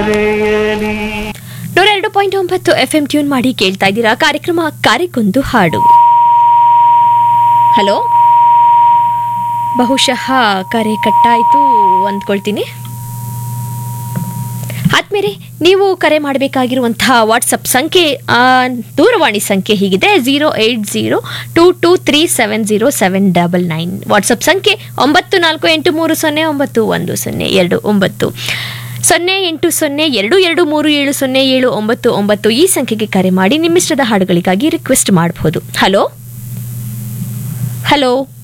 ನೂರ ಎರಡು ಪಾಯಿಂಟ್ ಒಂಬತ್ತು ಎಫ್ ಎಂ ಟ್ಯೂನ್ ಮಾಡಿ ಕೇಳ್ತಾ ಇದ್ದೀರಾ ಕಾರ್ಯಕ್ರಮ ಕಾರ್ಯಕ್ಕೊಂದು ಹಾಡು ಹಲೋ ಬಹುಶಃ ಕರೆ ಕಟ್ಟಾಯಿತು ಅಂದ್ಕೊಳ್ತೀನಿ ಆದ್ಮೇಲೆ ನೀವು ಕರೆ ಮಾಡಬೇಕಾಗಿರುವಂತಹ ವಾಟ್ಸಪ್ ಸಂಖ್ಯೆ ಆ, ದೂರವಾಣಿ ಸಂಖ್ಯೆ ಹೀಗಿದೆ zero eight zero two two three seven zero seven double nine WhatsApp ಸಂಖ್ಯೆ ಒಂಬತ್ತು ನಾಲ್ಕು ಎಂಟು ಮೂರು ಸೊನ್ನೆ ಒಂಬತ್ತು ಒಂದು ಸೊನ್ನೆ ಎರಡು ಒಂಬತ್ತು ಸೊನ್ನೆ ಎಂಟು ಸೊನ್ನೆ ಎರಡು ಎರಡು ಮೂರು ಏಳು ಸೊನ್ನೆ ಏಳು ಒಂಬತ್ತು ಒಂಬತ್ತು ಈ ಸಂಖ್ಯೆಗೆ ಕರೆ ಮಾಡಿ ನಿಮ್ಮಿಷ್ಟದ ಹಾಡುಗಳಿಗಾಗಿ ರಿಕ್ವೆಸ್ಟ್ ಮಾಡಬಹುದು ಹಲೋ ಹಲೋ